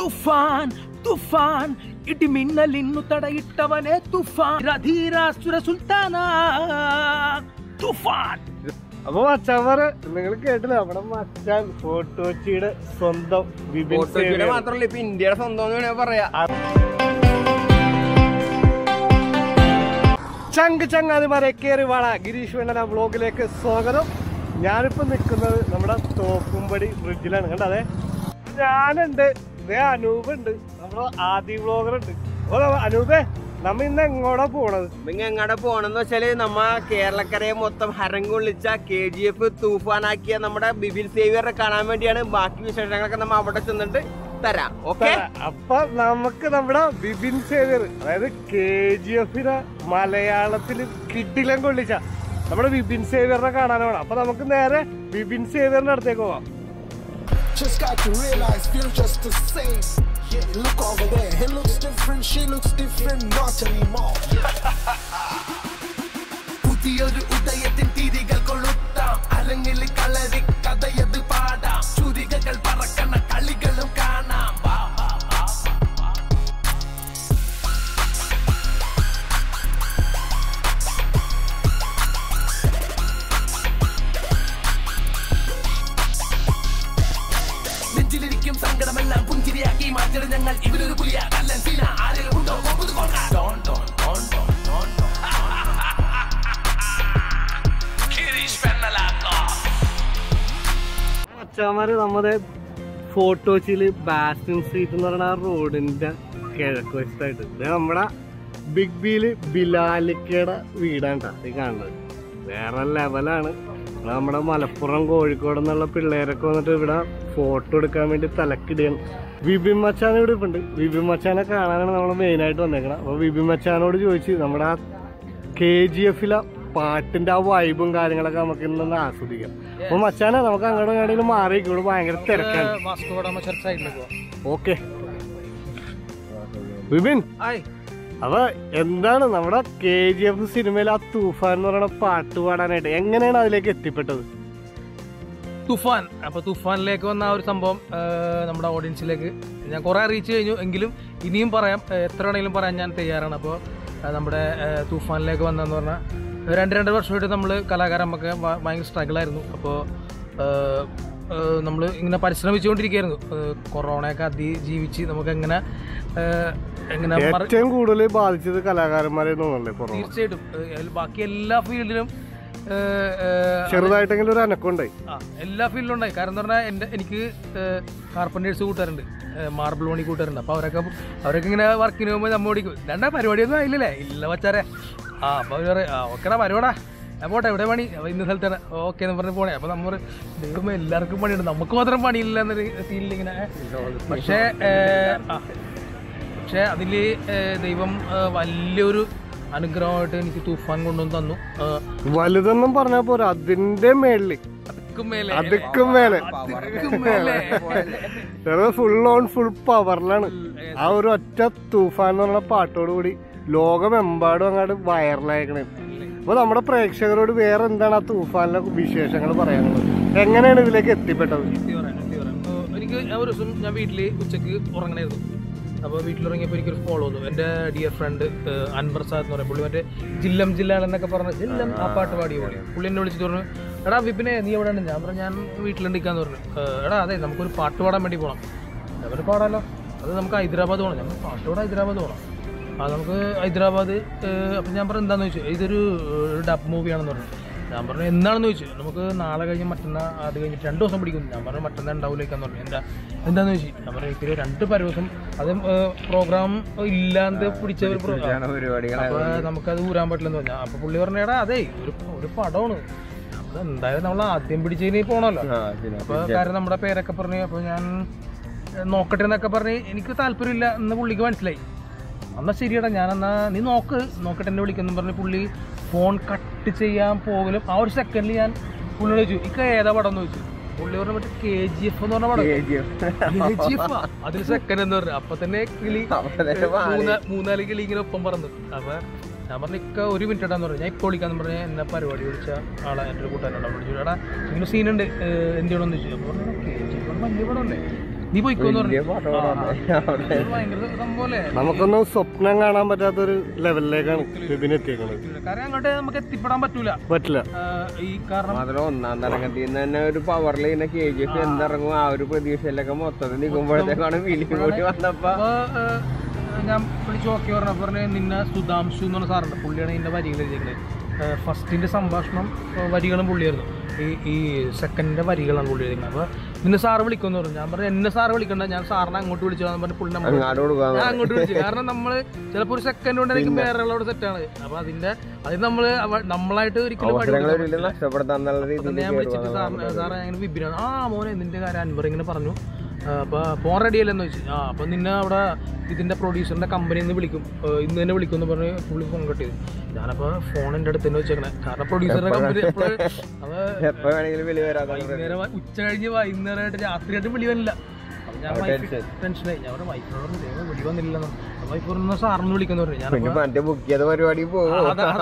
തുഫാൻ തുഫാൻ ഇടിമിന്നലിന്നു തടയിട്ടവനെ തുഫാൻ രധീരാസുര സുൽത്താന തുഫാൻ അപ്പൊ മച്ചാമാര് നിങ്ങൾ കേട്ടില്ല നമ്മുടെ മച്ചാൻ ഫോട്ടോച്ചിയുടെ സ്വന്തം വിപിൻ ഫോട്ടോഗ്രാഫി സേവ്യർ. മാത്രമല്ല ഇപ്പൊ ഇന്ത്യയുടെ സ്വന്തം എന്ന് വേണമെങ്കിൽ പറയാം ചങ്ക് ചങ്ങാതിമാരെ കയറി വാള ഗിരീഷ് വേണ്ടന വ്ളോഗിലേക്ക് സ്വാഗതം ഞാനിപ്പോ നിൽക്കുന്നത് നമ്മുടെ തോപ്പുംപടി ബ്രിഡ്ജിലാണ് കണ്ട അതെ ഞാനുണ്ട് ഇതേ അനൂപ് ഉണ്ട് നമ്മുടെ ആദി വ്ളോഗർ ഉണ്ട് ഓ അനൂപേ നമ്മ ഇന്ന് എങ്ങോട്ടാ പോണത് ഇങ്ങ എങ്ങടെ പോണെന്ന് വെച്ചാല് നമ്മ കേരളക്കരയെ മൊത്തം ഹരം കൊള്ളിച്ച കെ ജി എഫ് തൂഫാനാക്കിയ നമ്മുടെ ബിബിൻ സേവിയറെ കാണാൻ വേണ്ടിയാണ് ബാക്കി വിശേഷങ്ങളൊക്കെ നമ്മ അവിടെ ചെന്നിട്ട് തരാം ഓക്കെ അപ്പൊ നമുക്ക് നമ്മുടെ ബിബിൻ സേവ്യർ അതായത് കെ ജി എഫിനെ മലയാളത്തിൽ കിട്ടിലം കൊള്ളിച്ച നമ്മുടെ ബിബിൻ സേവ്യറിനെ കാണാനാണ് അപ്പൊ നമുക്ക് നേരെ ബിബിൻ സേവ്യറിന്റെ അടുത്തേക്ക് പോവാം Just got to realize we're just the same. Yeah, look over there. He looks different, she looks different, not anymore. പുതിയൊരു ഉദയത്തിൻ തിരികൾ കൊളുത്താം അരങ്ങിൽ കളരി കഥയത് പാടാം ചുരികകൾ പറക്കണ കളികളും കാണാം വാ, വാ, വാ, വാ, വാ. നെഞ്ചിലിരിക്കും സങ്കടമെല്ലാം പുഞ്ചിരിയാക്കി മാറ്റിട ഞങ്ങൾ ഇവരൊരു പുലിയ കല്ലൻ സീന ആരെങ്കിലും ഉണ്ടോ പുതു കൊണ്ടാ ഡോൺ ഡോൺ ഡോൺ ഡോൺ ഡോൺ ഡോൺ കിരീഷ് പെണ്ണലാക്കോ അച്ഛന്മാര് നമ്മുടെ ഫോട്ടോച്ചില് ബാസ്റ്റിൻ സ്ട്രീറ്റ് എന്ന് പറയുന്ന ആ റോഡിന്റെ കിഴക്ക് വശത്തായിട്ട് ഇത് നമ്മുടെ ബിഗ് ബിയില് ബിലാലിക്കയുടെ വീടാണ് ട്ടോ ഈ കാണുന്നത് വേറെ ലെവലാണ് നമ്മുടെ മലപ്പുറം കോഴിക്കോട് നിന്നുള്ള പിള്ളേരൊക്കെ വന്നിട്ട് ഇവിടെ ഫോട്ടോ എടുക്കാൻ വേണ്ടി തലക്കിടുകയാണ് വിപിൻ മച്ചാൻ ഇവിടെ ഇപ്പം ഉണ്ട് വിപിൻ മച്ചാനെ കാണാനാണ് നമ്മൾ മെയിനായിട്ട് വന്നേക്കണം അപ്പോൾ വിപിൻ മച്ചാനോട് ചോദിച്ച് നമ്മുടെ ആ കെ ജി എഫിലെ പാട്ടിന്റെ ആ വൈബും കാര്യങ്ങളൊക്കെ നമുക്ക് ഇന്നൊന്ന് ആസ്വദിക്കാം അപ്പൊ മച്ചാനെ നമുക്ക് അങ്ങോട്ടും ഇങ്ങോട്ടും മാറി ഇവിടെ ഭയങ്കര തിരക്കാണ് വാസ്കോഡാമ ചർച്ച സൈഡിലേക്ക് പോവാം ഓക്കെ വിപിൻ ആയ് അപ്പൊ എന്താണ് നമ്മുടെ കെ ജി എഫ് സിനിമയിൽ ആ തൂഫാൻ എന്ന് പറയുന്ന പാട്ട് പാടാനായിട്ട് എങ്ങനെയാണ് അതിലേക്ക് എത്തിപ്പെട്ടത് തുഫാൻ അപ്പൊ തുഫാനിലേക്ക് വന്ന ആ ഒരു സംഭവം ആ, നമ്മുടെ ഓഡിയൻസിലേക്ക് ഞാൻ കുറെ അറിയിച്ചു കഴിഞ്ഞു എങ്കിലും ഇനിയും പറയാം ആ, എത്ര വേണമെങ്കിലും പറയാൻ ഞാൻ തയ്യാറാണ് അപ്പോൾ നമ്മുടെ ആ, തുഫാനിലേക്ക് വന്നതെന്ന് പറഞ്ഞാൽ രണ്ട് രണ്ട് വർഷമായിട്ട് നമ്മൾ കലാകാരന്മാർക്ക് ഭ- ഭയങ്കര സ്ട്രഗിൾ ആയിരുന്നു അപ്പോൾ നമ്മൾ ഇങ്ങനെ പരിശ്രമിച്ചുകൊണ്ടിരിക്കുകയായിരുന്നു ആ, കൊറോണയൊക്കെ അതിജീവിച്ച് നമുക്ക് എങ്ങനെ ആ, എങ്ങനെ മറി- ഏറ്റവും കൂടുതൽ ബാധിച്ചത് കലാകാരന്മാരെ തോന്നുന്നുണ്ട് കൊറോണ തീർച്ചയായിട്ടും ആ, ബാക്കി എല്ലാ ഫീൽഡിലും ആ, ആ, ചെറുതായിട്ടെങ്കിലും ഒരു അനക്കമുണ്ടായി ആ എല്ലാ ഫീൽഡിലും ഉണ്ടായി കാരണം എന്ന് പറഞ്ഞാൽ എൻ്റെ എനിക്ക് കാർപ്പൻറ്റേഴ്സ് കൂട്ടുകാരുണ്ട് മാർബിൾ പണി കൂട്ടുകാരുണ്ട് അപ്പോൾ അവരൊക്കെ അവരൊക്കെ ഇങ്ങനെ വർക്കിന് പോകുമ്പോൾ നമ്മൾ ഓടിക്കും രണ്ടാ പരിപാടിയൊന്നും ആയില്ലല്ലേ ഇല്ല വച്ചാരെ ആ അപ്പോൾ അവർ പറയും ആ ഓക്കെടാ പരിപാടാ ഞാൻ പോട്ടെ എവിടെ പണി അപ്പോൾ ഇന്ന സ്ഥലത്താണ് ഓക്കെ എന്ന് പറഞ്ഞ് പോണേ അപ്പോൾ നമ്മൾ ദൈവം എല്ലാവർക്കും പണിയുണ്ട് നമുക്ക് മാത്രം പണിയില്ല എന്നൊരു ഫീലിൽ ഇങ്ങനെ പക്ഷേ ഏ, ആ പക്ഷേ അതിൽ ദൈവം ഏ, വലിയൊരു അനുഗ്രഹമായിട്ട് എനിക്ക് തൂഫാൻ കൊണ്ടുവന്ന് തന്നു ഏ, വലുതെന്നും പറഞ്ഞാ പോരാ അതിന്റെ മേളില് അതുക്കും മേലെ അതുക്കും മേലെ അതുക്കും മേലെ ഫുൾ ഓൺ ഫുൾ പവറിലാണ് ആ ഒരു ഒറ്റ തൂഫാൻ എന്ന് പറഞ്ഞ പാട്ടോട് കൂടി ലോകമെമ്പാടും അങ്ങോട്ട് വൈറലായേക്കണേ അപ്പൊ നമ്മുടെ പ്രേക്ഷകരോട് വേറെ എന്താണ് ആ തൂഫാനിലെ വിശേഷങ്ങൾ പറയാനുള്ളത് എങ്ങനെയാണ് ഇതിലേക്ക് എത്തിപ്പെട്ടത് സത്യം പറയാം, സത്യം പറയാം. ഏഹ് എനിക്ക് ഞാൻ ഒരു ദിവസം ഞാൻ വീട്ടിൽ ഉച്ചക്ക് ഉറങ്ങണായിരുന്നു അപ്പോൾ വീട്ടിലിറങ്ങിയപ്പോൾ എനിക്കൊരു ഫോളോ വന്നു എൻ്റെ ഡിയർ ഫ്രണ്ട് അൻവർ സാദ് എന്ന് പറയും പുള്ളി മറ്റേ ജില്ലം ജില്ല എന്നൊക്കെ പറഞ്ഞ ജില്ലം ആ പാട്ട് പാടിയ പുള്ളി പുള്ളി എന്നെ വിളിച്ചിട്ട് പറഞ്ഞു എടാ വിപിനെ നീ എവിടെ ഉണ്ട് ഞാൻ പറഞ്ഞു ഞാൻ വീട്ടിലുണ്ടിക്കാന്ന് പറഞ്ഞു "ഏഹ് എടാ അതെ നമുക്കൊരു പാട്ട് പാടാൻ വേണ്ടി പോകണം അവർ പാടാലോ അത് നമുക്ക് ഹൈദരാബാദ് പോകണം ഞങ്ങൾ പാട്ട് പാടാൻ ഹൈദരാബാദ് പോകണം ആ നമുക്ക് ഹൈദരാബാദ് അപ്പം ഞാൻ പറഞ്ഞു എന്താണെന്ന് ചോദിച്ചു ഇതൊരു ഒരു ഡബ് മൂവിയാണെന്ന് പറഞ്ഞു ഞാൻ പറഞ്ഞു എന്താണെന്ന് ചോദിച്ചു നമുക്ക് നാളെ കഴിഞ്ഞ് മറ്റന്നാ അത് കഴിഞ്ഞിട്ട് രണ്ട് ദിവസം പിടിക്കും ഞാൻ പറഞ്ഞു മറ്റന്നാ ഉണ്ടാവില്ലേക്കാന്ന് പറഞ്ഞു എന്താ എന്താന്ന് ചോദിച്ചു ഞാൻ പറഞ്ഞു ഇതിൽ രണ്ട് പരവസം അത് പ്രോഗ്രാം ഇല്ലാണ്ട് പിടിച്ച ഒരു പ്രോഗ്രാം അപ്പൊ നമുക്കത് ഊരാൻ പറ്റില്ലെന്ന് പറഞ്ഞു അപ്പൊ പുള്ളി പറഞ്ഞേടാ അതെ ഒരു ഒരു പടമാണ് നമ്മൾ എന്തായാലും നമ്മൾ ആദ്യം പിടിച്ചതിന് പോണല്ലോ അപ്പൊ കാര്യം നമ്മുടെ പേരൊക്കെ പറഞ്ഞു അപ്പൊ ഞാൻ ഏഹ്, നോക്കട്ടെ എന്നൊക്കെ പറഞ്ഞ് എനിക്ക് താല്പര്യമില്ല എന്ന് പുള്ളിക്ക് മനസ്സിലായി എന്നാ ശരിയടാ ഞാൻ എന്നാ നീ നോക്ക് നോക്കട്ടെ എന്നെ വിളിക്കുന്നു പറഞ്ഞ് പുള്ളി ഫോൺ കട്ട് ചെയ്യാൻ പോകലും ആ ഒരു സെക്കൻഡിൽ ഞാൻ പുള്ളിയോട് ചോദിച്ചു ഇക്ക ഏതാ പടം എന്ന് ചോദിച്ചു പുള്ളി പറഞ്ഞ മറ്റേ കെ ജി എഫ് എന്ന് പറഞ്ഞ പടം കെ ജി എഫ് അതിൽ സെക്കൻഡ് എന്ന് പറഞ്ഞു അപ്പൊ തന്നെ കിളി മൂന്നാ മൂന്നാല് കിളി ഇങ്ങനെ ഒപ്പം പറന്നു അപ്പൊ ഞാൻ പറഞ്ഞു ഇക്ക ഒരു മിനിറ്റ് ഇടാന്ന് പറഞ്ഞു ഞാൻ ഇപ്പോൾ വിളിക്കാന്ന് പറഞ്ഞ എന്നെ പരിപാടി വിളിച്ച ആളെ എൻ്റെ ഒരു കൂട്ടുകാരനോട് വിളിച്ചു എടാ ഇങ്ങനെ സീനുണ്ട് എന്ത് ചെയ്യണമെന്ന് ചോദിച്ചു അപ്പോൾ പറഞ്ഞു കെ ജി എഫ് വലിയ പടമല്ലേ നീ പോയിക്കോന്ന് വലിയ പറഞ്ഞു പാട്ടോടാണ് അവിടെ ഇത് ഭയങ്കര സംഭവല്ലേ നമുക്കൊന്നും സ്വപ്നം കാണാൻ പറ്റാത്തൊരു ലെവലിലേക്കാണ് ബിബിൻ എത്തിയേക്കുന്നത് കാരണം അങ്ങോട്ട് നമുക്ക് എത്തിപ്പെടാൻ പറ്റൂല പറ്റില്ല ആ, ഈ കാരണം മാത്രം ഒന്നാം തരംഗത്തിൽ നിന്ന് തന്നെ ഒരു പവറിൽ ഇങ്ങനെ കെ ജി എഫ് എന്തിറങ്ങും ആ ഒരു പ്രതീക്ഷയിലൊക്കെ മൊത്തത്തിൽ നിൽക്കുമ്പോഴത്തേക്കാണ് ഫീലിംഗ് കൂടി വന്നപ്പോ അപ്പൊ ആ, ഞാൻ വിളിച്ചു ഓക്കെ പറഞ്ഞു പറഞ്ഞു നിന്നെ സുധാംശു എന്ന് പറഞ്ഞ സാറുണ്ട് പുള്ളിയാണ് ഇതിന്റെ വരികൾ എഴുതിയത് ഫസ്റ്റിന്റെ സംഭാഷണം ആ, വരികളും പുള്ളിയായിരുന്നു ഈ ഈ സെക്കൻഡിന്റെ വരികളാണ് പുള്ളി എഴുതിയത് അപ്പൊ നിന്നെ സാറ് വിളിക്കുമെന്ന് പറഞ്ഞു ഞാൻ പറഞ്ഞു എന്നെ സാറ് വിളിക്കണ്ട ഞാൻ സാറിനെ അങ്ങോട്ട് വിളിച്ചതാന്ന് പറഞ്ഞ് പുള്ളി നമ്മൾ അങ്ങാട് കൊടുക്കാൻ ഞാൻ അങ്ങോട്ട് വിളിച്ചു കാരണം നമ്മള് ചിലപ്പോ ഒരു സെക്കൻഡ് കൊണ്ട് എനിക്ക് വേറെ ഉള്ളവിടെ സെറ്റാണ് അപ്പൊ അതിന്റെ അത് നമ്മള് അവ- നമ്മളായിട്ട് ഒരിക്കലും വഴി അവസരങ്ങൾ കൊടുക്കാൻ ഒരിക്കലും നഷ്ടപ്പെടുത്താൻ എന്നുള്ള അപ്പൊ രീതിയിൽ ഞാൻ വിളിച്ചിട്ട് സാറിന് സാറേ അങ്ങനെ വിപിനാണ് ആ മോനെ നിന്റെ കാര്യം അൻവർ ഇങ്ങനെ പറഞ്ഞു ആ, അപ്പൊ ഫോൺ റെഡി അല്ലെന്ന് ചോദിച്ചു ആ അപ്പൊ നിന്നെ അവിടെ ഇതിന്റെ പ്രൊഡ്യൂസറിന്റെ കമ്പനിയിൽ നിന്ന് വിളിക്കും ആ, ഇന്ന് തന്നെ വിളിക്കും എന്ന് പറഞ്ഞ് പുള്ളി ഫോൺ കട്ട് ചെയ്തു ഞാനപ്പോ ഫോൺ എന്റെ അടുത്ത് തന്നെ വെച്ചേക്കണേ കാരണം പ്രൊഡ്യൂസറുടെ കമ്പനി എപ്പോഴും അത് എപ്പോ വേണമെങ്കിലും വിളി വരാതെ വൈകുന്നേരം ഉച്ച കഴിഞ്ഞ് വൈകുന്നേരമായിട്ട് രാത്രിയായിട്ട് വിളി വന്നില്ല അപ്പൊ ഞാൻ അപ്പൊ വൈഫ് tension. ടെൻഷനായി ഞാൻ പറഞ്ഞു വൈഫിനോട് ദൈവം വിളി വന്നില്ലെന്ന് വൈഫ് പറഞ്ഞു സാറിന് വിളിക്കുന്നു പറഞ്ഞു ഞാൻ പിന്നെ മറ്റേ ബുക്ക് ചെയ്ത പരിപാടി പോകും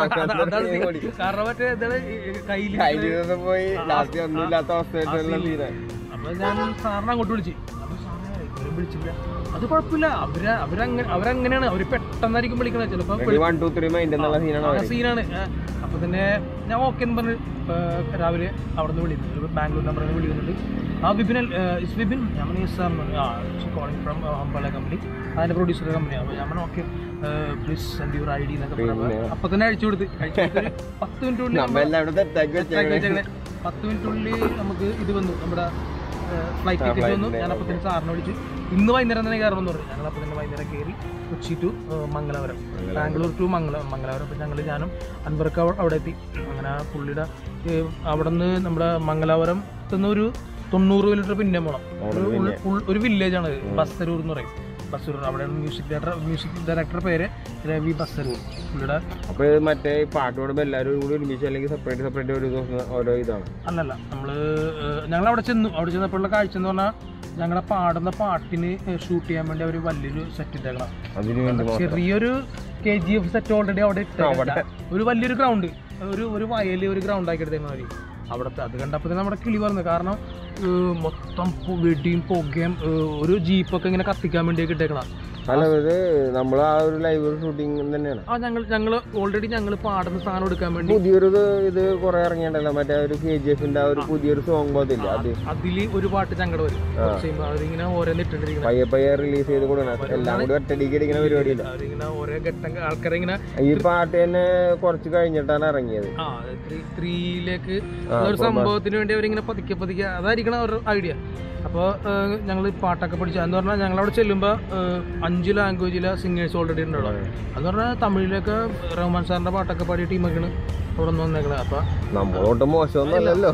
അതാണ് കാരണം മറ്റേ ഇതാണ് കയ്യിൽ കയ്യിൽ പോയി ലാസ്റ്റ് ഒന്നുമില്ലാത്ത അവസ്ഥയായിട്ടുള്ള സീനാണ് അപ്പൊ ഞാൻ സാറിനെ അങ്ങോട്ട് വിളിച്ചു അപ്പൊ സാറേ ഇവരും വിളിച്ചില്ല അത് കുഴപ്പമില്ല അവര് അവരങ്ങനെ അവരങ്ങനെയാണ് അവര് പെട്ടെന്നായിരിക്കും വിളിക്കണത് ചിലപ്പോ വൺ ടു ത്രീ മൈൻഡ് എന്നുള്ള സീനാണ് ആ അവര് സീനാണ് അപ്പൊ തന്നെ ഞാൻ ഓക്കെ എന്ന് പറഞ്ഞ് ആ, രാവിലെ അവിടെ നിന്ന് വിളിക്കുന്നു ഒരു ബാംഗ്ലൂർ നമ്പറിൽ നിന്ന് വിളിക്കുന്നുണ്ട് ആ വിപിൻ ഇസ് വിപിൻ ഞാൻ പറഞ്ഞു "Yes, sir" എന്ന് പറഞ്ഞു. ആ കോളിംഗ് ഫ്രം അമ്പല കമ്പനി അതിന്റെ പ്രൊഡ്യൂസർ കമ്പനി അപ്പോൾ ഞാൻ പറഞ്ഞു okay please send your I D എന്നൊക്കെ പറഞ്ഞു അപ്പൊ തന്നെ അഴിച്ചു കൊടുത്ത് അഴിച്ചു കൊടുത്ത് പത്ത് മിനിറ്റ് കൊണ്ട് നമ്മെല്ലാം ഇവിടെ തെറ്റാക്കി വെച്ചേക്കണേ പത്ത് മിനിറ്റുള്ളിൽ നമുക്ക് ഇത് വന്നു നമ്മുടെ ഫ്ലൈറ്റ് ടിക്കറ്റ് വന്നു ഞാൻ അപ്പോൾ തന്നെ സാറിനെ വിളിച്ചു ഇന്ന് വൈകുന്നേരം തന്നെ കയറണമെന്ന് പറഞ്ഞു ഞങ്ങൾ അപ്പോൾ തന്നെ വൈകുന്നേരം കയറി കൊച്ചി ടു മംഗലാപുരം ബാംഗ്ലൂർ ടു മംഗല മംഗലാപുരം അപ്പോൾ ഞങ്ങൾ ഞാനും അൻവർക്ക് അവ- അവിടെ എത്തി അങ്ങനെ ആ പുള്ളിയുടെ അവിടെ നിന്ന് നമ്മുടെ മംഗലാപുരം നിന്ന് ഒരു തൊണ്ണൂറ് കിലോമീറ്റർ പിന്നെ പോകണം ഒരു ഉൾ- ഉൾ- ഒരു വില്ലേജ് ആണ് ബസ്സരൂർ എന്ന് പറയും ബസ്സരൂർ അവിടെയാണ് മ്യൂസിക് ഡയറക്ടർ മ്യൂസിക് ഡയറക്ടറുടെ പേര് രവി ബസ്സരൂർ പുള്ളിയുടെ അപ്പൊ ഇത് മറ്റേ ഈ പാട്ട് പാടുമ്പോ എല്ലാവരും കൂടി ഒരുമിച്ച് അല്ലെങ്കിൽ സെപ്പറേറ്റ് സെപ്പറേറ്റ് ഒരു ദിവസം ഓരോ ഇതാണ് അല്ലല്ല നമ്മള് ഞങ്ങൾ അവിടെ ചെന്നു അവിടെ ചെന്നപ്പോഴുള്ള കാഴ്ച എന്ന് പറഞ്ഞാൽ ഞങ്ങളുടെ പാടുന്ന പാട്ടിന് ഷൂട്ട് ചെയ്യാൻ വേണ്ടി അവർ വലിയൊരു സെറ്റ് ഇട്ടേക്കണം അതിന് വേണ്ടി മാത്രം ചെറിയൊരു K G F set already അവിടെ ഇട്ടേക്കണ്ട ഒരു വലിയൊരു ഗ്രൗണ്ട് ഒരു ഒരു വയല് ഒരു ഗ്രൗണ്ട് ആക്കി എടുത്തേക്കണ അവര് അവിടുത്തെ അത് കണ്ടപ്പോൾ തന്നെ നമ്മുടെ കിളി പറഞ്ഞു കാരണം ഏഹ്, മൊത്തം പൊ- വെടിയും പുകയും ഏഹ്, ഒരു ജീപ്പൊക്കെ ഇങ്ങനെ കത്തിക്കാൻ വേണ്ടിയൊക്കെ ഇട്ടേക്കണം അല്ല ഇത് നമ്മൾ ആ ഒരു ലൈവ് ഷൂട്ടിങ് തന്നെയാണ് ആ ഞങ്ങൾ ഞങ്ങൾ ഓൾറെഡി ഞങ്ങൾ പാടുന്ന സാധനം എടുക്കാൻ വേണ്ടി പുതിയൊരു ഇത് ഇത് കുറെ ഇറങ്ങിയിട്ടുണ്ടല്ലോ മറ്റേ ഒരു കെ ജി എഫിന്റെ ആ ഒരു പുതിയൊരു സോങ് പോലത്തില്ല അത് അതില് ഒരു പാട്ട് ഞങ്ങളുടെ വരും കുറച്ച് കഴിയുമ്പോ അവരിങ്ങനെ ഓരോന്ന് ഇട്ടിട്ടിരിക്കണം പയ്യെ പയ്യെ റിലീസ് ചെയ്ത് കൊടുക്കണം എല്ലാം കൂടി ഒറ്റടിക്ക് അടിക്കുന്ന പരിപാടിയില്ല അവരിങ്ങനെ ഓരോ ഘട്ടം ആൾക്കാരെ ഇങ്ങനെ ഈ പാട്ട് തന്നെ കുറച്ച് കഴിഞ്ഞിട്ടാണ് ഇറങ്ങിയത് ആ ത്രീയിലേക്ക് ഒരു സംഭവത്തിന് വേണ്ടി അവരിങ്ങനെ പതുക്കെ പതുക്കെ അതായിരിക്കണം അവരുടെ ഐഡിയ അപ്പോൾ ഞങ്ങൾ പാട്ടൊക്കെ പഠിച്ചു എന്ന് പറഞ്ഞാൽ ഞങ്ങൾ അവിടെ ചെല്ലുമ്പോൾ അഞ്ച് ലാംഗ്വേജിലെ സിംഗേഴ്സ് ഓൾറെഡി ഉണ്ടല്ലോ എന്ന് പറഞ്ഞാൽ തമിഴിലൊക്കെ റഹ്മാൻ സാറിന്റെ പാട്ടൊക്കെ പാടിയ ടീമൊക്കെയാണ് അവിടെ നിന്ന് വന്നേക്കണത് അപ്പോൾ നമ്മളോട്ട് മോശമൊന്നുമല്ലല്ലോ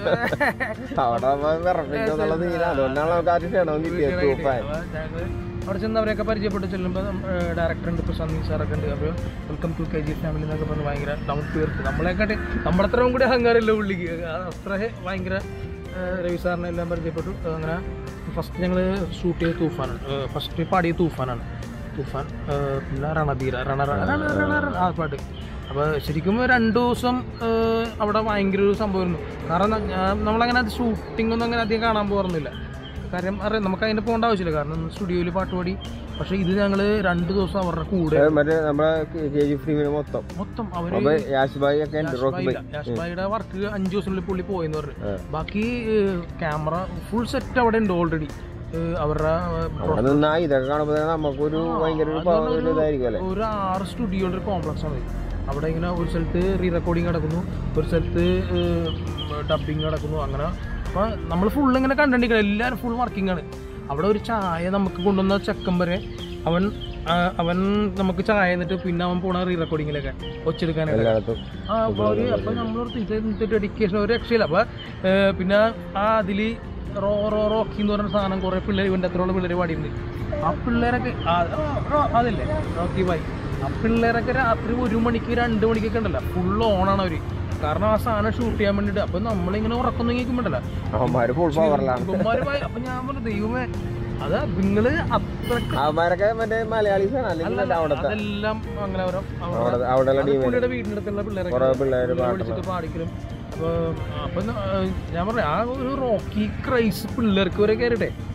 അവിടെ വിറപ്പിക്കുന്നുള്ള സീന അതുകൊണ്ടാണ് നമുക്ക് ആദ്യം ക്ഷണം കിട്ടിയത് തൂഫാൻ അവിടെ ചെന്ന് അവരെയൊക്കെ പരിചയപ്പെട്ട് ചെല്ലുമ്പോൾ ഡയറക്ടർ ഉണ്ട് ഇപ്പോൾ സന്ദീപ് സാറൊക്കെ ഉണ്ട് അപ്പോൾ welcome to K G family എന്നൊക്കെ പറഞ്ഞ് ഭയങ്കര ഡൗൺ ടു എർത്ത് നമ്മളെക്കാട്ടി നമ്മളത്രയും കൂടി അഹങ്കാരമില്ല പുള്ളിക്ക് അത് അത്ര ഭയങ്കര ആ, രവി സാറിനെ എല്ലാം പരിചയപ്പെട്ടു അങ്ങനെ ഫസ്റ്റ് ഞങ്ങൾ ഷൂട്ട് ചെയ്ത തൂഫാനാണ് ഫസ്റ്റ് പാടിയ തൂഫാനാണ് തൂഫാൻ ആ, പിന്നെ രണധീര രണ രണ രണ രണ രണ ആ പാട്ട് അപ്പോൾ ശരിക്കും രണ്ട് ദിവസം ആ, അവിടെ ഭയങ്കര ഒരു സംഭവമായിരുന്നു കാരണം ഞാൻ- നമ്മളങ്ങനെ അത് ഷൂട്ടിംഗ് ഒന്നും അങ്ങനെ അധികം കാണാൻ പോകാറൊന്നുമില്ല കാര്യം അറിയാം നമുക്ക് അതിൻ്റെ പോകേണ്ട ആവശ്യമില്ല കാരണം സ്റ്റുഡിയോയിൽ പാട്ട് പാടി പക്ഷേ ഇത് ഞങ്ങൾ രണ്ട് ദിവസം അവരുടെ കൂടെ മറ്റേ നമ്മളെ കെ ജി ഫിലിമിന് മൊത്തം മൊത്തം അവര് അപ്പൊ യാഷ് ഭായി ഒക്കെ ഉണ്ട് റോക്ക് ഭായി യാഷ്ബായിയുടെ വർക്ക് അഞ്ച് ദിവസത്തിനുള്ളിൽ പുള്ളി പോയെന്ന് പറഞ്ഞു ആ. ബാക്കി ക്യാമറ ഫുൾ സെറ്റ് അവിടെ ഉണ്ട് ഓൾറെഡി അവരുടെ ഏഹ്, അവിടെ നിന്നാ ഇതൊക്കെ കാണുമ്പോ തന്നെ നമുക്കൊരു ഭയങ്കര ഒരു പ- ഒരു ഇതായിരിക്കും അല്ലേ ഒരു ആറ് സ്റ്റുഡിയോയുടെ ഒരു കോംപ്ലക്സ് ആണ് ഇത്. അവിടെ ഇങ്ങനെ ഒരു സ്ഥലത്ത് റീ റെക്കോർഡിങ് നടക്കുന്നു ഒരു സ്ഥലത്ത് ഡബിങ് നടക്കുന്നു അങ്ങനെ അപ്പോൾ നമ്മൾ ഫുൾ ഇങ്ങനെ കണ്ടിരിക്കണം എല്ലാവരും ഫുൾ വർക്കിംഗ് ആണ് അവിടെ ഒരു ചായ നമുക്ക് കൊണ്ടുവന്ന ചെക്കൻ വരെ അവൻ ആ, അവൻ നമുക്ക് ചായ എന്നിട്ട് പിന്നെ അവൻ പോണ റീ റെക്കോർഡിങ്ങിലൊക്കെ ഒച്ചെടുക്കാനായിട്ട് എല്ലായിടത്തും ആ അപ്പോൾ ഒരു അപ്പോൾ നമ്മളൊരു ഇത് ഡെഡിക്കേഷൻ ഒരു രക്ഷയില്ല അപ്പോൾ പിന്നെ ആ അതിൽ റോ റോ റോക്കി എന്ന് പറയുന്ന സാധനം കുറേ പിള്ളേർ ഇവൻ്റെ അത്രയുള്ള പിള്ളേർ പാടിയിട്ടുണ്ട് ആ പിള്ളേരൊക്കെ ആ, ആ, ആ, അതല്ലേ റോക്കി ബായ് ആ പിള്ളേരൊക്കെ രാത്രി ഒരു മണിക്ക് രണ്ട് മണിക്കൊക്കെ ഉണ്ടല്ലോ ഫുൾ ഓണാണ് അവർ കാരണം ആ സാധനം ഷൂട്ട് ചെയ്യാൻ വേണ്ടിയിട്ട് അപ്പം നമ്മളിങ്ങനെ ഉറക്കം നീക്കുമ്പോണ്ടല്ലോ അവന്മാര് ഫുൾ പവറിലാണ് ഇവന്മാര് ഭയ- അപ്പൊ ഞാൻ പറഞ്ഞു ദൈവമേ അത് നിങ്ങള് അത്രക്ക് അവന്മാരൊക്കെ മറ്റേ മലയാളീസാണ് അല്ലെങ്കിൽ മറ്റേ അവിടത്തെ അതെല്ലാം അങ്ങനെ ഓരോ അവിടെ അവിടെയുള്ള അത് ടീമിൽ പുള്ളിയുടെ വീടിന്റെ അടുത്തുള്ള പിള്ളേരെ കുറെ പിള്ളേര് വിളിച്ചിട്ട് പാടിക്കലും അപ്പൊ അപ്പൊ ന- ഞാൻ പറയാം ആ ഒരു റോക്കി ക്രൈസ് പിള്ളേർക്ക് വരെ കയറിട്ടെ ആ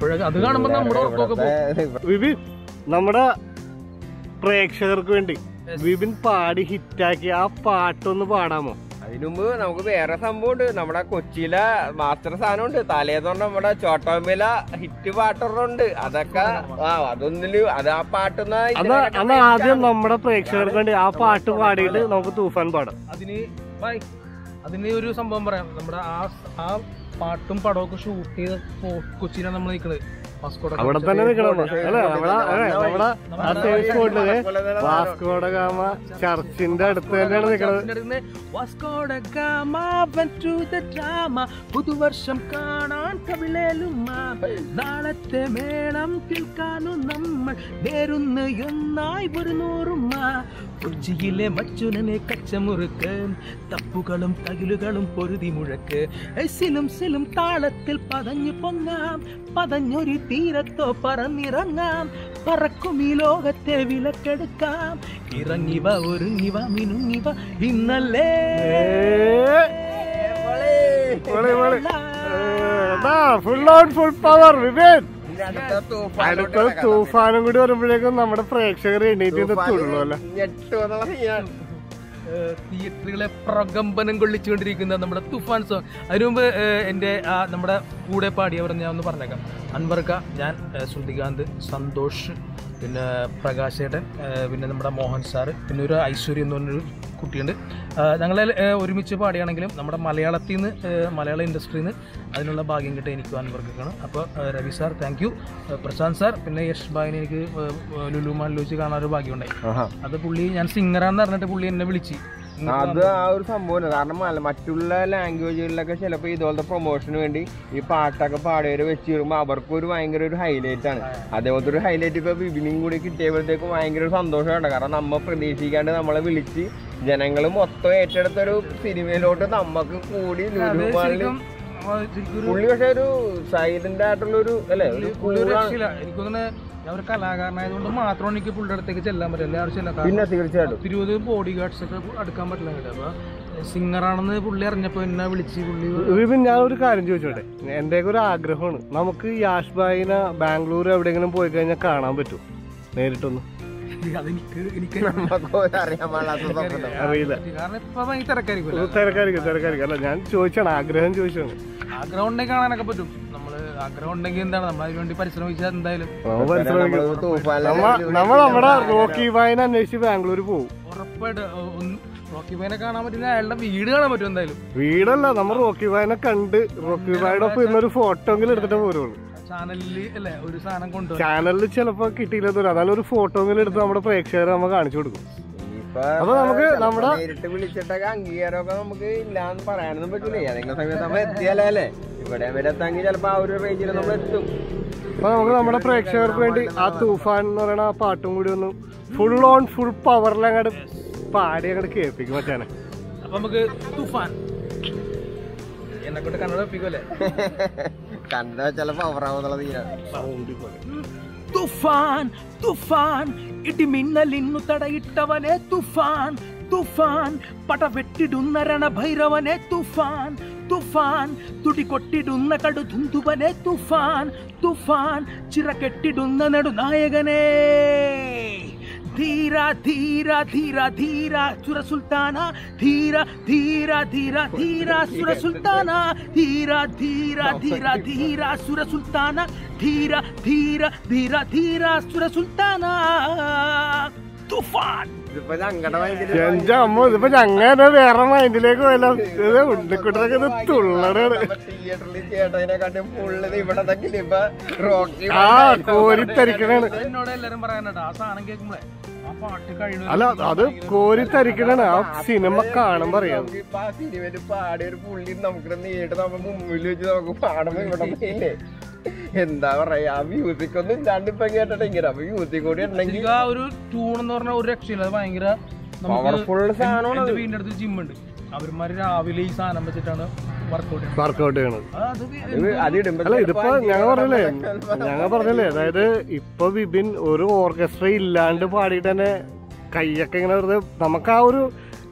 അപ്പോഴൊക്കെ അത് കാണുമ്പോ നമ്മുടെ ഉറക്കമൊക്കെ പോകും വിപിൻ നമ്മുടെ പ്രേക്ഷകർക്ക് വേണ്ടി വിപിൻ പാടി ഹിറ്റാക്കി ആ പാട്ടൊന്ന് പാടാമോ അതിനു മുമ്പ് നമുക്ക് വേറെ സംഭവമുണ്ട് നമ്മുടെ കൊച്ചിയിലെ മാസ്റ്റർ സാധനമുണ്ട് തലേന്ന് നമ്മുടെ ചോട്ടോമില ഹിറ്റ് പാട്ടൊരെണ്ണമുണ്ട് അതൊക്കെ ആ അതൊന്നില് അത് ആ പാട്ടൊന്ന് അന്ന് അന്ന് ആദ്യം നമ്മുടെ പ്രേക്ഷകർക്ക് വേണ്ടി ആ പാട്ട് പാടിയിട്ട് നമുക്ക് തൂഫാൻ പാടാം അതിന് ബൈ അതിന് ഒരു സംഭവം പറയാം നമ്മുടെ ആ ആ പാട്ടും പടമൊക്കെ ഷൂട്ട് ചെയ്ത ഫോ- കൊച്ചിയിലാണ് നമ്മൾ നിൽക്കുന്നത് വാസ്കോഡ അവിടെ തന്നെ നിൽക്കണം അല്ലെ നമ്മുടെ അതെ, നമ്മുടെ ആ സേവ് സ്പോട്ടില് വാസ്കോഡ ഗാമ ചർച്ചിന്റെ അടുത്ത് തന്നെയാണ് നിൽക്കുന്നത് Vasco da Gama went to the drama പുതുവർഷം കാണാൻ കവിളേലുമ്മ നാളത്തെ മേളം കേൾക്കാനും നമ്മൾ നേരുന്ന ഒന്നായി ഒരു നൂറുമ്മ കൊച്ചിയിലെ മച്ചുനനെ കച്ചമുറുക്ക് തപ്പുകളും തകിലുകളും പൊരുതി മുഴക്ക് സിലും സിലും താളത്തിൽ പതഞ്ഞു പൊങ്ങാം പതഞ്ഞൊരു തീരത്തോ പറന്നിറങ്ങാം പറക്കും ഈ ലോകത്തെ വിലക്കെടുക്കാം ഇറങ്ങിവ ഒരുങ്ങിവ മിനുങ്ങിവ ഇന്നല്ലേ ഫുൾ ഓൺ ഫുൾ പവർ വിവേൻ അടുത്ത തൂഫാനും കൂടി വരുമ്പോഴേക്കും നമ്മുടെ പ്രേക്ഷകർ എണീറ്റ് തുള്ളു അല്ലെ ഞെട്ടുവെന്നുള്ള സീനാണ് ഏഹ് തിയേറ്ററുകളെ പ്രകമ്പനം കൊള്ളിച്ചുകൊണ്ടിരിക്കുന്ന നമ്മുടെ തുഫാൻ സോങ് അതിനു മുമ്പ് ഏഹ് എൻ്റെ ആ നമ്മുടെ കൂടെ പാടിയവർ ഞാൻ ഒന്ന് പറഞ്ഞേക്കാം അൻവർക്ക ഞാൻ ഏഹ് ശ്രുതികാന്ത് സന്തോഷ് പിന്നെ പ്രകാശേട്ടൻ ഏഹ് പിന്നെ നമ്മുടെ മോഹൻ സാറ് പിന്നെ ഒരു ഐശ്വര്യ എന്ന് പറഞ്ഞൊരു കുട്ടിയുണ്ട് ഞങ്ങൾ ഒരുമിച്ച് പാടിയാണെങ്കിലും നമ്മുടെ മലയാളത്തിൽ നിന്ന് ഏഹ് മലയാള ഇൻഡസ്ട്രിയിൽ നിന്ന് അതിനുള്ള ഭാഗ്യം കിട്ടിയ എനിക്കും അൻവർക്കാണ് അപ്പോൾ ഏഹ് Ravi sir thank you Prashant sir പിന്നെ യശ് ഭാഗിനെ എനിക്ക് ഏഹ് ഏഹ് ലുലു മാളിൽ വെച്ച് കാണാനൊരു ഭാഗ്യമുണ്ടായി അത് പുള്ളി ഞാൻ സിംഗറാന്ന് പറഞ്ഞിട്ട് പുള്ളി എന്നെ വിളിച്ച് അത് ആ ഒരു സംഭവമാണ് കാരണം മല- മറ്റുള്ള ലാംഗ്വേജുകളിലൊക്കെ ചിലപ്പോൾ ഇതുപോലത്തെ പ്രൊമോഷന് വേണ്ടി ഈ പാട്ടൊക്കെ പാടിയവരെ വെച്ച് വരുമ്പോൾ അവർക്ക് ഒരു ഭയങ്കര ഒരു ഹൈലൈറ്റ് ആണ് അതേപോലത്തെ ഒരു ഹൈലൈറ്റ് ഇപ്പൊ ബിബിനും കൂടി കിട്ടിയപ്പോഴത്തേക്കും ഭയങ്കര ഒരു സന്തോഷമുണ്ട് കാരണം നമ്മ പ്രതീക്ഷിക്കാണ്ട് നമ്മളെ വിളിച്ച് ജനങ്ങൾ മൊത്തം ഏറ്റെടുത്ത ഒരു സിനിമയിലോട്ട് നമുക്ക് കൂടി ലുലു മാളിൽ ശരിക്കും ആ, ശരിക്കും ഒരു പുള്ളി പക്ഷെ ഒരു സൈലന്റ് ആയിട്ടുള്ള ഒരു അല്ലെ ഒരു പുള്ളി ഒരു cool ആണ്. രക്ഷയില്ല എനിക്കൊന്ന് ഞാൻ ഒരു കലാകാരനായതുകൊണ്ട് മാത്രം എനിക്ക് പുള്ളിയുടെ അടുത്തേക്ക് ചെല്ലാൻ പറ്റില്ല എല്ലാവരും ചെല്ലാൻ പിന്നെ കാരണം തീർച്ചയായിട്ടും പത്തിരുപത് ബോഡി ഗാർഡ്സ് ഒക്കെ അടുക്കാൻ പറ്റില്ല കേട്ടോ അപ്പൊ സിംഗറാണെന്ന് പുള്ളി അറിഞ്ഞപ്പോ എന്നെ വിളിച്ച് പുള്ളി വിപിൻ ഞാൻ ഒരു കാര്യം ചോദിച്ചോട്ടെ എന്റെ ഒരു ആഗ്രഹമാണ് നമുക്ക് യാഷ് ഭായിനെ ബാംഗ്ലൂർ എവിടെയെങ്കിലും പോയി കഴിഞ്ഞാൽ കാണാൻ പറ്റും നേരിട്ടൊന്ന് അതെനിക്ക് എനിക്ക് നമുക്ക് അറിയാൻ പാടാത്ത സംഭവം അറിയില്ല കാരണം ഇപ്പൊ ഭയങ്കര തിരക്കായിരിക്കുമല്ലോ തിരക്കായിരിക്കും തിരക്കായിരിക്കും അല്ല ഞാൻ ചോദിച്ചാണ് ആഗ്രഹം ചോദിച്ചാണ് ആഗ്രഹം ഉണ്ടെങ്കിൽ കാണാനൊക്കെ പറ്റും നമ്മള് ആഗ്രഹം ഉണ്ടെങ്കിൽ എന്താണ് നമ്മൾ അതിന് വേണ്ടി പരിശ്രമിച്ചാൽ എന്തായാലും നമ്മൾ പരിശ്രമിക്കും നമ്മള് തൂഫാനിലെ നമ്മ നമ്മ നമ്മുടെ റോക്കി വായന അന്വേഷിച്ച് ബാംഗ്ലൂർ പോകും ഉറപ്പായിട്ട് ഒ- ഒന്ന് റോക്കി പൈനെ കാണാൻ പറ്റില്ല അയാളുടെ വീട് കാണാൻ പറ്റും എന്തായാലും വീടല്ല നമ്മൾ റോക്കി വായനെ കണ്ട് റോക്കി വായുടെ ഒപ്പം ഇന്നൊരു ഫോട്ടോ എങ്കിലും എടുത്തിട്ട് പോരുള്ളൂ ചാനലില് അല്ലെ ഒരു സാധനം കൊണ്ടുവരും ചാനലിൽ ചിലപ്പോ കിട്ടിയില്ലെന്ന് വരും അതായത് ഒരു ഫോട്ടോ എങ്കിലും എടുത്ത് നമ്മുടെ പ്രേക്ഷകരെ നമ്മൾ കാണിച്ചു കൊടുക്കും ഇപ്പൊ അപ്പൊ നമുക്ക് ചിലപ്പോ നമ്മുടെ- നേരിട്ട് വിളിച്ചിട്ടൊക്കെ അംഗീകാരമൊക്കെ നമുക്ക് ഇല്ലാന്ന് പറയാനൊന്നും പറ്റൂല ഏതെങ്കിലും സമയത്ത് നമ്മൾ എത്തിയാലേ അല്ലേ ഇവിടെ വരെ എത്താമെങ്കിൽ ചിലപ്പോ ആ ഒരു റേഞ്ചിൽ നമ്മൾ എത്തും അപ്പൊ നമുക്ക് നമ്മുടെ പ്രേക്ഷകർക്ക് വേണ്ടി ആ തൂഫാൻ എന്ന് പറയുന്ന ആ പാട്ടും കൂടി ഒന്ന് ഫുൾ ഓൺ ഫുൾ പവറിൽ അങ്ങോട്ട് പാടി അങ്ങോട്ട് കേൾപ്പിക്കും മച്ചാനെ അപ്പൊ നമുക്ക് തുഫാൻ എന്നെ കൊണ്ട് കണ്ണട വെപ്പിക്കുമല്ലേ കണ്ട ചിലപ്പോ പവറാവുന്നുള്ള തീരാണ് തുഫാൻ തുഫാൻ ഇടിമിന്നലിന്നു തടയിട്ടവനെ തുഫാൻ തുഫാൻ പടവെട്ടിടുന്ന രണഭൈരവനെ തുഫാൻ തുഫാൻ തുടികൊട്ടിടുന്ന കടുതുന്തുവനെ തുഫാൻ തുഫാൻ ചിറകെട്ടിടുന്ന നെടുനായകനെ ധീര ധീര ധീര ധീര സുര സുൽത്താന ധീര ധീര ധീര ധീര സുര സുൽത്താന ധീര ധീര ധീര ധീര സുര സുൽത്താന ധീര ധീര ധീര ധീര സുര സുൽത്താന തുഫാൻ ഇതിപ്പോ ഞങ്ങളുടെ ഭയങ്കര എന്റെ അമ്മ ഇതിപ്പോ ഞങ്ങനെ വേറെ മൈൻഡിലേക്ക് പോയല്ലോ ഇത് ഉണ്ണിക്കുട്ടനൊക്കെ ഇത് തുള്ളടാണ് തിയേറ്ററിൽ ചേട്ടനെ കണ്ട് ഫുള്ള് ഇവിടെ തന്നെ ഇപ്പൊ റോക്കി ആ കോരിത്തരിക്കണാണ് എന്നോട് എല്ലാരും പറയാനുണ്ട് ആ സാധനം കേൾക്കുമ്പോഴേ ആ പാട്ട് കഴിയുന്ന അല്ല അത് കോരിത്തരിക്കണാണ് ആ സിനിമ കാണുമ്പോ അറിയാം നമുക്കിപ്പോ ആ സിനിമയില് പാടിയ ഒരു പുള്ളി നമുക്ക് നേരിട്ട് നമ്മൾ മുമ്പിൽ വെച്ച് നമുക്ക് പാടുമ്പോ ഇവിടെ ഇല്ലേ എന്താ പറയാ ആ മ്യൂസിക് ഒന്നും ഇല്ലാണ്ട് ഇപ്പൊ കേട്ടിട്ട് ഇങ്ങനെ അപ്പൊ മ്യൂസിക് കൂടി ഉണ്ടെങ്കിൽ ശരിക്കും ആ ഒരു ട്യൂൺ എന്ന് പറഞ്ഞ ഒരു രക്ഷയില്ല അത് ഭയങ്കര നമുക്ക് പവർഫുൾ സാധനമാണ് എന്റെ വീടിന്റെ അടുത്ത് ജിമ്മുണ്ട് അവന്മാര് രാവിലെ ഈ സാധനം വെച്ചിട്ടാണ് വർക്കൗട്ട് ചെയ്യുന്നത് വർക്കൗട്ട് ചെയ്യണത് അത് ഇത് അത് ഇടുമ്പോ അല്ല ഇതിപ്പോ ഞങ്ങൾ പറഞ്ഞില്ലേ ഞങ്ങൾ പറഞ്ഞില്ലേ അതായത് ഇപ്പൊ വിപിൻ ഒരു ഓർക്കസ്ട്ര ഇല്ലാണ്ട് പാടിയിട്ട് തന്നെ കൈയൊക്കെ ഇങ്ങനെ വെറുതെ നമുക്ക് ആ ഒരു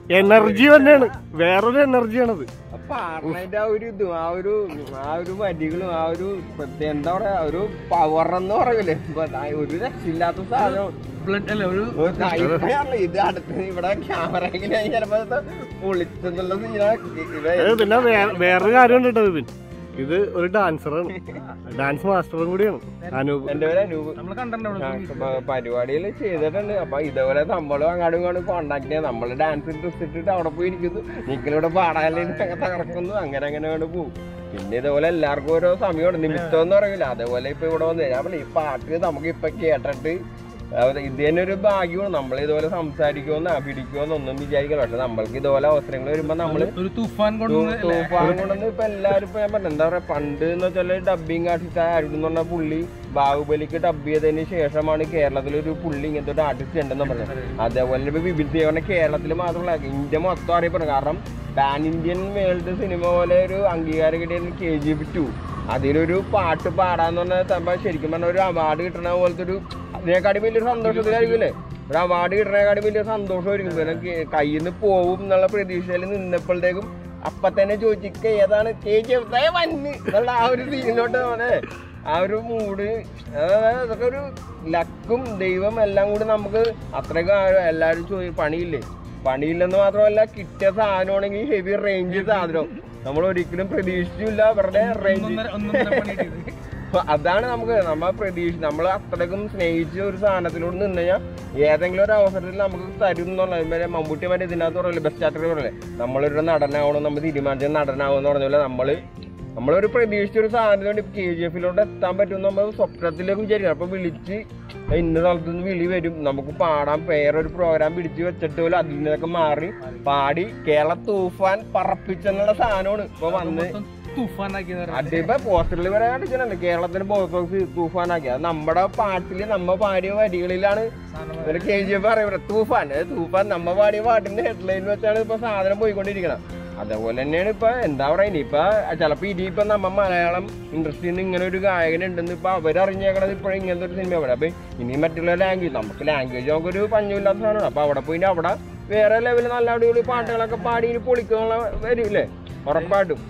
എനർജി തന്നെയാണ് വേറൊരു എനർജിയാണത് അപ്പൊ ആറിനതിന്റെ ആ ഒരു ഇത് ആ ഒരു ആ ഒരു വരികളും ആ ഒരു പ്രത്യേക എന്താ പറയാ ഒരു പവർ എന്ന് പറയൂലേ ഇപ്പൊ ആ ഒരു രക്ഷയില്ലാത്ത സാധനം ബ്ലഡ് അല്ല ഒരു ഒരു ഇപ്പഴാണല്ലോ ഇത് അടുത്ത് ഇവിടെ ക്യാമറയിൽ ചിലപ്പോ പൊളിച്ചെന്നുള്ള സീനാ അത് പിന്നെ വേ- വേറൊരു കാര്യമുണ്ട് കേട്ടോ വിപിൻ ഇത് ഒരു ഡാൻസറാണ് ഡാൻസ് മാസ്റ്ററും കൂടിയാണ് അനൂപ് എന്റെ പേര് അനൂപ് നമ്മൾ കണ്ടിട്ടുണ്ടോ പരിപാടികൾ ചെയ്തിട്ടുണ്ട് അപ്പൊ ഇതേപോലെ നമ്മളും അങ്ങോട്ടും ഇങ്ങോട്ടും കോണ്ടാക്ട് ചെയ്യാം നമ്മള് ഡാൻസ് ഡ്രസ് ഇട്ടിട്ട് അവിടെ പോയി ഇരിക്കുന്നു നിങ്ങളിവിടെ പാടാല്ലേ തകർക്കുന്നു അങ്ങനെ അങ്ങനെ അങ്ങോട്ട് പോകും പിന്നെ ഇതേപോലെ എല്ലാവർക്കും ഓരോ സമയമുണ്ട് നിമിത്തം എന്ന് പറയില്ല അതേപോലെ ഇപ്പൊ ഇവിടെ വന്ന് ഞാൻ പറഞ്ഞില്ലേ, ഈ പാട്ട് നമുക്ക് ഇപ്പൊ കേട്ടിട്ട് അത് ഇത് തന്നെ ഒരു ഭാഗ്യമാണ് നമ്മൾ ഇതുപോലെ സംസാരിക്കുമെന്ന് അഭിടിക്കുമെന്ന് ഒന്നും വിചാരിക്കില്ല പക്ഷെ നമ്മൾക്ക് ഇതുപോലെ അവസരങ്ങൾ വരുമ്പോ നമ്മള് ഒരു തുഫാൻ കൊണ്ടുവന്ന് അല്ലേ? തൂഫാൻ കൊണ്ടൊന്നും ഇപ്പൊ എല്ലാരും ഇപ്പൊ ഞാൻ പറഞ്ഞു എന്താ പറയാ പണ്ട് എന്ന് വെച്ചാൽ ഡബിങ് ആർട്ടിസ്റ്റ് ആയിരുന്നു എന്ന് പറഞ്ഞ പുള്ളി ബാഹുബലിക്ക് ഡബ് ചെയ്തതിന് ശേഷമാണ് കേരളത്തിൽ ഒരു പുള്ളി ഇങ്ങനത്തെ ഒരു ആർട്ടിസ്റ്റ് ഉണ്ടെന്ന് പറഞ്ഞത് അതേപോലെ ഇപ്പൊ വിപിൻ ദേവനെ കേരളത്തിൽ മാത്രമല്ല ഇന്ത്യ മൊത്തം അറിയപ്പെടും കാരണം പാൻ ഇന്ത്യൻ വേൾഡ് സിനിമ പോലെ ഒരു അംഗീകാരം കിട്ടിയ കെ ജി എഫ് ടു അതിലൊരു പാട്ട് പാടാന്ന് പറഞ്ഞാൽ സംഭവം ശരിക്കും പറഞ്ഞ ഒരു അവാർഡ് കിട്ടണ പോലത്തെ ഒരു അതിനെക്കാട്ടി വലിയൊരു സന്തോഷത്തിലായിരിക്കുമല്ലേ ഒരു അവാർഡ് കിട്ടണേക്കാട്ടി വലിയ സന്തോഷമായിരിക്കും പിന്നെ കയ്യിൽ നിന്ന് പോവും എന്നുള്ള പ്രതീക്ഷയിൽ നിന്നപ്പോഴത്തേക്കും അപ്പൊ തന്നെ ചോദിച്ചിക്ക് ഏതാണ് കെ ജി എഫ് വന്ന് എന്നുള്ള ആ ഒരു സീനിലോട്ട് പോണേ ആ ഒരു മൂഡ് അതൊക്കെ ഒരു ലക്കും ദൈവം എല്ലാം കൂടി നമുക്ക് അത്രയ്ക്ക് ആ- എല്ലാവരും ചോദി പണിയില്ലേ പണിയില്ലെന്ന് മാത്രമല്ല കിട്ടിയ സാധനമാണെങ്കിൽ ഹെവി റേഞ്ച് സാധനം നമ്മൾ ഒരിക്കലും പ്രതീക്ഷിച്ചില്ല അവരുടെ റേഞ്ച് ഒന്നൊന്നര ഒന്നൊന്നര പണി കിട്ടിയത്. അപ്പൊ അതാണ് നമുക്ക് നമ്മൾ പ്രതീക്ഷ നമ്മൾ അത്രയ്ക്കും സ്നേഹിച്ച ഒരു സാധനത്തിലൂടെ നിന്ന് കഴിഞ്ഞാൽ ഏതെങ്കിലും ഒരു അവസരത്തിൽ നമുക്ക് തരും എന്നുള്ള മറ്റേ മമ്മൂട്ടി മറ്റേ ഇതിനകത്ത് പറയില്ലേ ബെസ്റ്റ് ആക്ടർ പറയില്ലേ നമ്മളൊരു നടനാവണം നമ്മൾ തീരുമാനിച്ച നടനാവണം എന്ന് പറഞ്ഞ പോലെ നമ്മള് നമ്മളൊരു പ്രതീക്ഷിച്ച ഒരു സാധനത്തിന് വേണ്ടി കെ ജി എഫിലോട്ട് എത്താൻ പറ്റും നമ്മൾ സ്വപ്നത്തിലേക്ക് വിചാരിക്കും അപ്പൊ വിളിച്ച് ഇന്ന സ്ഥലത്ത് നിന്ന് വിളി വരും നമുക്ക് പാടാൻ വേറൊരു പ്രോഗ്രാം പിടിച്ച് വെച്ചിട്ട് പോലും അതിൽ നിന്നൊക്കെ മാറി പാടി കേരള തൂഫാൻ പറപ്പിച്ചെന്നുള്ള സാധനമാണ് ഇപ്പൊ വന്ന് മൊത്തം തുഫാനാക്കിയെന്ന് പറഞ്ഞാൽ അതിപ്പോ പോസ്റ്ററിൽ വരെ കാണിച്ചിട്ടുണ്ട് കേരളത്തിന് ബോക്സ് ഓഫീസ് തൂഫാനാക്കി അത് നമ്മുടെ പാട്ടില് നമ്മ പാടിയ വരികളിലാണ് ഒരു കെ ജി എഫ് പറയുന്നത് തൂഫാൻ അത് തൂഫാൻ നമ്മ പാടിയ പാട്ടിന്റെ ഹെഡ്ലൈൻ വെച്ചാണ് ഇപ്പൊ സാധനം പോയിക്കൊണ്ടിരിക്കണം അതേപോലെ തന്നെയാണ് ഇപ്പൊ എന്താ പറയാ ഇനിയിപ്പൊ ചിലപ്പോ ഇനിയിപ്പൊ നമ്മ മലയാളം ഇൻഡസ്ട്രിയിൽ നിന്ന് ഇങ്ങനെ ഒരു ഗായകൻ ഉണ്ടെന്ന് ഇപ്പൊ അവരറിഞ്ഞേക്കണത് ഇപ്പോഴും ഇങ്ങനത്തെ ഒരു സിനിമ അവിടെ അപ്പൊ ഇനി മറ്റുള്ള ലാംഗ്വേജ് നമുക്ക് ലാംഗ്വേജ് നമുക്കൊരു പഞ്ഞമില്ലാത്ത സാധനമാണ് അപ്പൊ അവിടെ പോയിട്ട് അവിടെ വേറെ ലെവലിൽ നല്ല അടിപൊളി പാട്ടുകളൊക്കെ പാടി ഇനി പൊളിക്കാനുള്ള വരില്ലേ ഉറപ്പായിട്ടും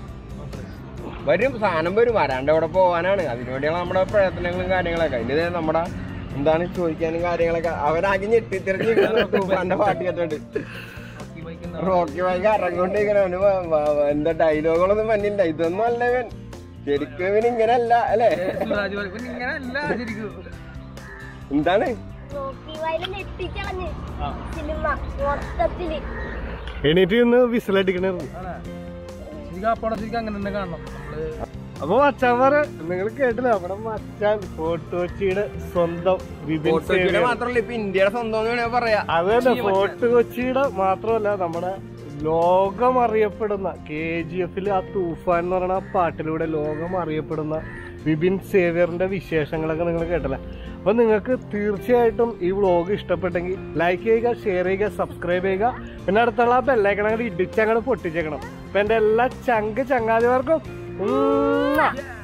വരും സാധനം വരും വരാണ്ട് അവിടെ പോകാനാണ് അതിനുവേണ്ടിയാണ് നമ്മുടെ പ്രയത്നങ്ങളും കാര്യങ്ങളൊക്കെ അതിന് ദേ നമ്മുടെ എന്താണ് ചോദിക്കാനും കാര്യങ്ങളൊക്കെ അവരാകെ ഞെട്ടിത്തിരിച്ച് തൂഫാന്റെ പാട്ട് കേട്ടിട്ടുണ്ട് ഈ bike എന്താ? റോക്കി വായിക്ക് ഇറങ്ങിക്കൊണ്ടിരിക്കണ അവന് വ- വ- വ- എന്താ ഡയലോഗുകളൊന്നും മഞ്ഞില്ല ഇതൊന്നും അല്ല ഇവൻ ശരിക്കും ഇവൻ ഇങ്ങനെ അല്ല അല്ലേ സുരാജ് പറയും, "ഇവൻ ഇങ്ങനെ അല്ല ശരിക്കും." എന്താണ് റോക്കി വയലിൽ എത്തിക്കളഞ്ഞ് ആ. സിനിമ മൊത്തത്തില് എണീറ്റ് നിന്ന് വിസിലടിക്കണായിരുന്നു ആണോ? ശരിക്കും ആ പടം ശരിക്കും അങ്ങനെ തന്നെ കാണണം നമ്മള് അപ്പൊ മച്ചാന്മാരെ നിങ്ങൾ കേട്ടില്ല നമ്മുടെ മച്ചാൻ ഫോർട്ടുകൊച്ചിയുടെ സ്വന്തം വിപിൻ ഫോട്ടോയുടെ സേവ്യർ. മാത്രല്ല ഇപ്പൊ ഇന്ത്യയുടെ സ്വന്തം എന്ന് വേണമെങ്കിൽ പറയാ അത് തന്നെ ഫോർട്ട് കൊച്ചിയുടെ മാത്രമല്ല നമ്മുടെ ലോകം അറിയപ്പെടുന്ന കെ ജി എഫിൽ ആ തൂഫാൻ എന്ന് പറയുന്ന ആ പാട്ടിലൂടെ ലോകം അറിയപ്പെടുന്ന വിപിൻ സേവ്യറിന്റെ വിശേഷങ്ങളൊക്കെ നിങ്ങൾ കേട്ടല്ലേ അപ്പൊ നിങ്ങൾക്ക് തീർച്ചയായിട്ടും ഈ വ്ളോഗ് ഇഷ്ടപ്പെട്ടെങ്കിൽ ലൈക്ക് ചെയ്യുക ഷെയർ ചെയ്യുക സബ്സ്ക്രൈബ് ചെയ്യുക പിന്നെ അടുത്തുള്ള ആ ബെല്ലൈക്കൺ അങ്ങോട്ട് ഇടിച്ചങ്ങോട്ട് പൊട്ടിച്ചേക്കണം അപ്പൊ എന്റെ എല്ലാ ചങ്ക് ചങ്ങാതിമാർക്കും ഉമ്മാ.